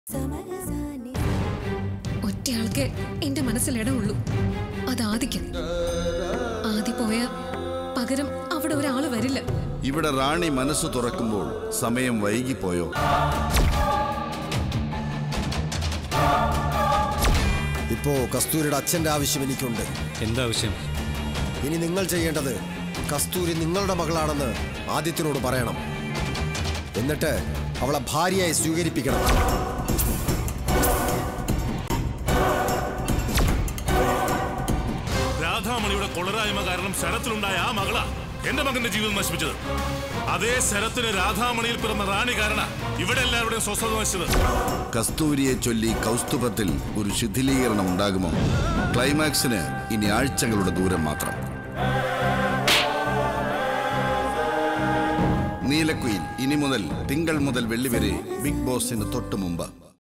ഒറ്റയാൾക്കേ എന്റെ മനസ്സിൽ ഇടമുള്ളൂ അത് ആദിക്ക് ആദി പോയ പകരം അവിടെ ഒരാള് വരില്ല ഇവിടെ റാണി മനസ്സ് തുറക്കുമ്പോൾ സമയം വൈകിപ്പോയോ ഇപ്പോ കസ്തൂരിയുടെ അച്ഛന്റെ ആവശ്യം എനിക്കുണ്ട് എന്താവശ്യം ഇനി നിങ്ങൾ ചെയ്യേണ്ടത് കസ്തൂരി നിങ്ങളുടെ മകളാണെന്ന് ആദിത്യനോട് പറയണം എന്നിട്ട് അവളെ ഭാര്യയായി സ്വീകരിപ്പിക്കണം രാധാമണിയുടെ കൊളരായ്മ കാരണം ശരത്തിലുണ്ടായ ആ മകളാ എന്റെ മകന്റെ ജീവിതം നശിപ്പിച്ചത് അതേ ശരത്തിന് രാധാമണിയിൽ പിറന്ന റാണി കാരണ ഇവിടെ എല്ലാവരുടെയും സ്വസ്ഥത നശിച്ചത് കസ്തൂരിയെ ചൊല്ലി കൗസ്തുഭത്തിൽ ഒരു ശിഥിലീകരണം ഉണ്ടാകുമോ ക്ലൈമാക്സിന് ഇനി ആഴ്ചകളുടെ ദൂരം മാത്രം നീലക്കുയിൽ ഇനി മുതൽ തിങ്കൾ മുതൽ വെള്ളി വരെ ബിഗ് ബോസിന് തൊട്ടു മുമ്പ്